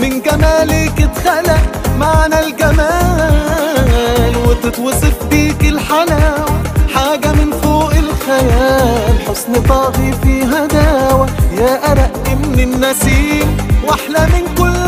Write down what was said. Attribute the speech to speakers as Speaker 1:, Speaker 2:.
Speaker 1: من جمالك اتخلق معنى الجمال وتتوصف بيك الحلاوة حاجة من فوق الخيال حسن طاغي فيها داوة يا أرق من النسيم واحلى من كل